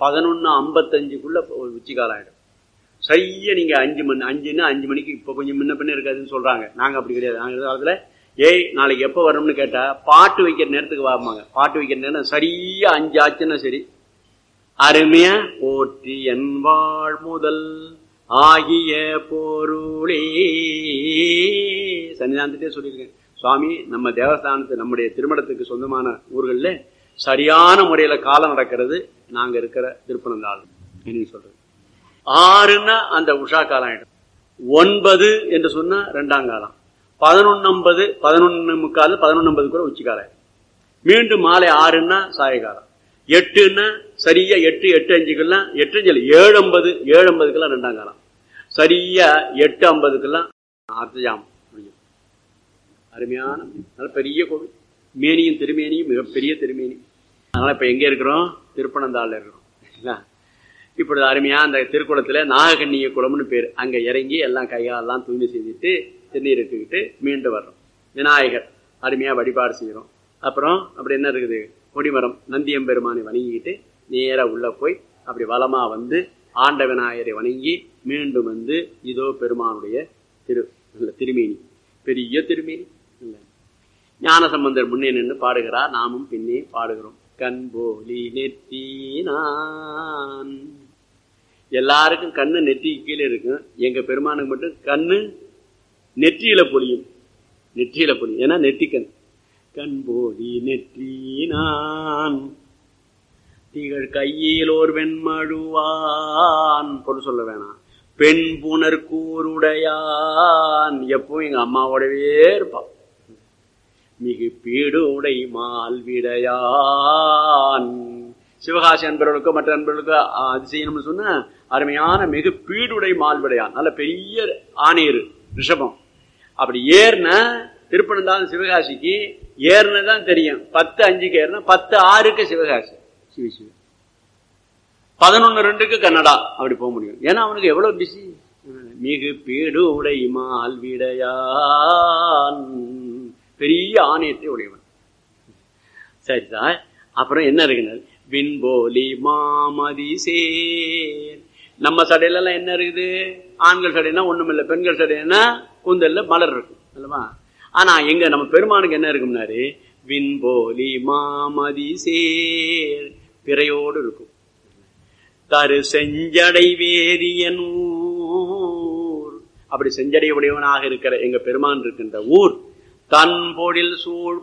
பதினொன்று ஐம்பத்தஞ்சுக்குள்ள உச்சி காலம் ஆயிடும் சரியா நீங்க அஞ்சு மணி அஞ்சுன்னா அஞ்சு மணிக்கு இப்போ கொஞ்சம் முன்ன பின்ன இருக்காதுன்னு சொல்றாங்க நாங்க அப்படி கிடையாது நாங்க இருந்த காலத்துல ஏய் நாளைக்கு எப்போ வரணும்னு கேட்டா பாட்டு வைக்கிற நேரத்துக்கு வாமாங்க பாட்டு வைக்கிற நேரம் சரியா அஞ்சு ஆச்சுன்னா சரி அருமையா போற்றி என் வாழ் முதல் ஆகிய பொருளே சன்னிதானத்திட்டே சொல்லியிருக்கேன் சுவாமி நம்ம தேவஸ்தானத்து நம்முடைய திருமணத்துக்கு சொந்தமான ஊர்கள்ல சரியான முறையில காலம் நடக்கிறது நாங்க இருக்கிற திருப்பனந்தாள் என்ன சொல்றது ஆறுன்னா அந்த உஷா காலம் ஆயிடும் ஒன்பது என்று சொன்னா ரெண்டாம் காலம் பதினொன்னம்பது பதினொன்னு முக்கால் பதினொன்னம்பது கூட உச்சி காலம் ஆயிடும் மீண்டும் மாலை ஆறுன்னா சாயகாலம் எட்டுன்னா சரியா எட்டு எட்டு அஞ்சுக்கெல்லாம் எட்டு அஞ்சு ஏழு ஐம்பது ஏழு ஐம்பதுக்கெல்லாம் ரெண்டாம் காலம் சரியா எட்டு ஐம்பதுக்கெல்லாம் அர்த்தஜாமம் முடியும் அருமையான நல்ல பெரிய கோவில் மேனியும் திருமேனியும் மிகப்பெரிய திருமேனி அதனால இப்ப எங்க இருக்கிறோம் திருப்பனந்தாள்ல இருக்கிறோம் சரிங்களா? இப்பொழுது அருமையா அந்த திருக்குளத்துல நாககண்ணிய குளம்னு பேர் அங்க இறங்கி எல்லாம் கைகாலெல்லாம் தூய்மை செய்துட்டு திருநீர் இட்டுக்கிட்டு மீண்டு வர்றோம் விநாயகர் அருமையா வழிபாடு செய்கிறோம் அப்புறம் அப்படி என்ன இருக்குது கொடிமரம் நந்தியம்பெருமானை வணங்கிக்கிட்டு நேரா உள்ள போய் அப்படி வலமா வந்து ஆண்ட விநாயகரை வணங்கி மீண்டும் வந்து இதோ பெருமானுடைய திரு நல்ல திருமேனி பெரிய திருமேனி இல்ல ஞானசம்பந்தர் முன்னே நின்று பாடுகிறார் நாமும் பின்னே பாடுகிறோம் கண் போலி நெற்றினான் எல்லாருக்கும் கண்ணு நெற்றி கீழே இருக்கும் எங்க பெருமானுக்கு மட்டும் கண்ணு நெற்றியில பொழியும் நெற்றியில பொழியும் ஏன்னா நெற்றிக்கண் கண் போலி நெற்றினான் திகழ் கையில் ஓர் வெண்மழுவான் பொருள் சொல்ல வேணாம் பெண் புனர் கூருடையான் எப்பவும் எங்க அம்மாவோடவே இருப்பான் மிகு பீடுடை மால்விடையான் சிவகாசி அன்பர்களுக்கோ மற்ற அன்பர்களுக்கோ அது செய்யணும்னு சொன்னா அருமையான மிகு பீடுடை மால்விடையான் நல்ல பெரிய ஆணையர் ரிஷபம் அப்படி ஏறின திருப்பனந்தாலும் சிவகாசிக்கு ஏறினதான் தெரியும் பத்து அஞ்சுக்கு ஏறினா பத்து ஆறுக்கு சிவகாசி சிவ சிவ பதினொன்னு ரெண்டுக்கு கன்னடா அப்படி போக முடியும் ஏன்னா அவனுக்கு எவ்வளவு பிஸி மிகு பீடு உடை மால்விடையான் பெரிய ஆணையத்தை உடையவன் சரி சார் அப்புறம் என்ன இருக்குனர் விண்போலி மாமதி சேர் நம்ம சடையில எல்லாம் என்ன இருக்குது ஆண்கள் சடைனா ஒண்ணும் இல்லை பெண்கள் சடைனா கூந்தல்ல மலர் இருக்கும் அல்லவா ஆனா எங்க நம்ம பெருமானுக்கு என்ன இருக்கும்னாரு விண்போலி மாமதி சேர் பிறையோடு இருக்கும் தரு செஞ்சடை வேதியன் ஊர் அப்படி செஞ்சடை உடையவனாக இருக்கிற எங்க பெருமான் இருக்கின்ற ஊர் தன் பொழில்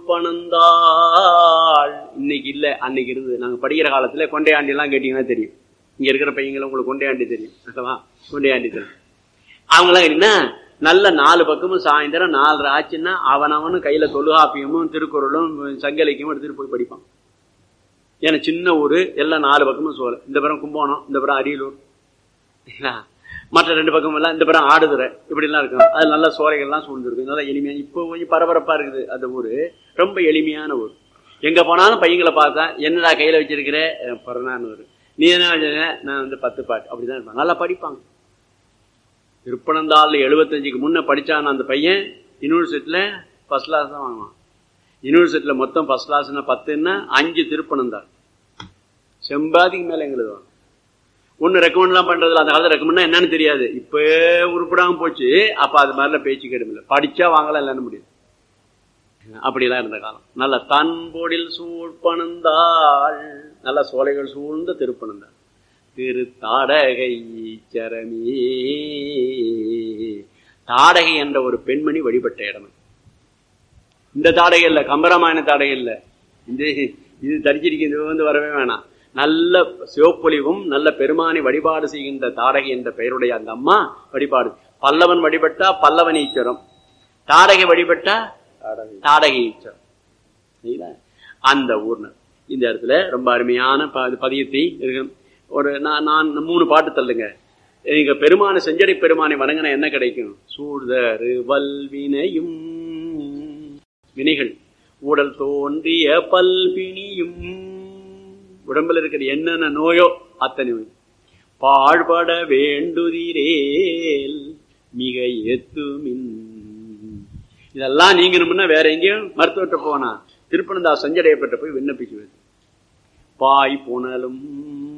சூழ்பணந்தாள் இன்னைக்கு இல்ல அன்னைக்கு இருந்தது நாங்க படிக்கிற காலத்துல கொண்டையாண்டி எல்லாம் கேட்டீங்கன்னா தெரியும் இங்க இருக்கிற பையங்களை உங்களுக்கு கொண்டையாண்டி தெரியும் அல்லவா கொண்டையாண்டி தெரியும் அவங்களாம் கேட்டீங்கன்னா நல்ல நாலு பக்கமும் சாயந்தரம் நாலரை ஆச்சுன்னா அவனவனும் கையில தொழுகாப்பியமும் திருக்குறளும் சங்கலிக்கும் எடுத்துட்டு போய் படிப்பான் ஏன்னா சின்ன ஊரு எல்லாம் நாலு பக்கமும் சோலை இந்த புறம் கும்போணம் இந்த புறம் அரியலூர் சரிங்களா? மற்ற ரெண்டு பக்கம் எல்லாம் இந்த புறம் ஆடுதுறை இப்படி எல்லாம் இருக்கும் அது நல்ல சோலைகள்லாம் சூழ்ந்துருக்கு நல்லா எளிமையா இப்போ கொஞ்சம் பரபரப்பா இருக்குது அந்த ஊரு ரொம்ப எளிமையான ஊர் எங்க போனாலும் பையங்களை பார்த்தா என்னடா கையில வச்சிருக்கிற அஹ் பிறநான்னு ஊரு நீ என்ன வச்சிருக்க நான் வந்து பத்து பாட்டு அப்படிதான் இருப்பாங்க நல்லா படிப்பாங்க திருப்பனந்தாள்ல எழுபத்தஞ்சுக்கு முன்ன படிச்சான அந்த பையன் யூனிவர்சிட்டியில ஃபர்ஸ்ட் கிளாஸ் தான் வாங்குவான் யூனிவர்சிட்டியில மொத்தம் ஃபர்ஸ்ட் கிளாஸ்னா பத்துன்னா அஞ்சு திருப்பனந்தாள் செம்பாதிக்கு மேல எங்களுக்கு வாங்க ஒன்னு ரெக்கமெண்ட்லாம் பண்றதுல அந்த காலத்துல ரெக்கமெண்ட் என்னன்னு தெரியாது இப்ப உருப்படாம போச்சு அப்ப அது மாதிரிலாம் பேச்சு கேடுமில்ல படிச்சா வாங்கலாம் இல்லைன்னு முடியாது அப்படிலாம் இருந்த காலம் நல்ல தன்பொடில் சூழ்பணந்தாள் நல்ல சோலைகள் சூழ்ந்த திருப்பணந்தாள் திரு தாடகை சரமே தாடகை என்ற ஒரு பெண்மணி வழிபட்ட இடம் இந்த தாடகை இல்ல கம்பராமாயண தாடகை இல்ல இந்த இது தரிச்சிருக்க இது வந்து வரவே வேணாம் நல்ல சிவப்பொலிவும் நல்ல பெருமானை வழிபாடு செய்கின்ற தாடகை என்ற பெயருடைய அந்த அம்மா வழிபாடு பல்லவன் வழிபட்டா பல்லவன் ஈச்சரம் தாடகை வழிபட்டா தாடகை ஈச்சரம் சரிங்களா? அந்த ஊர்னர் இந்த இடத்துல ரொம்ப அருமையான ப- பதியத்தை இருக்கு ஒரு நான் நான் மூணு பாட்டு தள்ளுங்க எங்க பெருமானை செஞ்சடை பெருமானை வணங்கினா என்ன கிடைக்கும் சூழ்தரு வல்வினையும் வினைகள் உடல் தோன்றிய பல்பிணியும் உடம்புல இருக்கிற என்னென்ன நோயோ அத்தனை நோய். பாழ்பட வேண்டுதிரேல் மிக எத்துமின் இதெல்லாம் நீங்கணும்னா வேற எங்கேயும் மருத்துவர்கிட்ட போனா திருப்பனந்தா சஞ்சடைய பெற்ற போய் விண்ணப்பிக்குவது பாய் புனலும்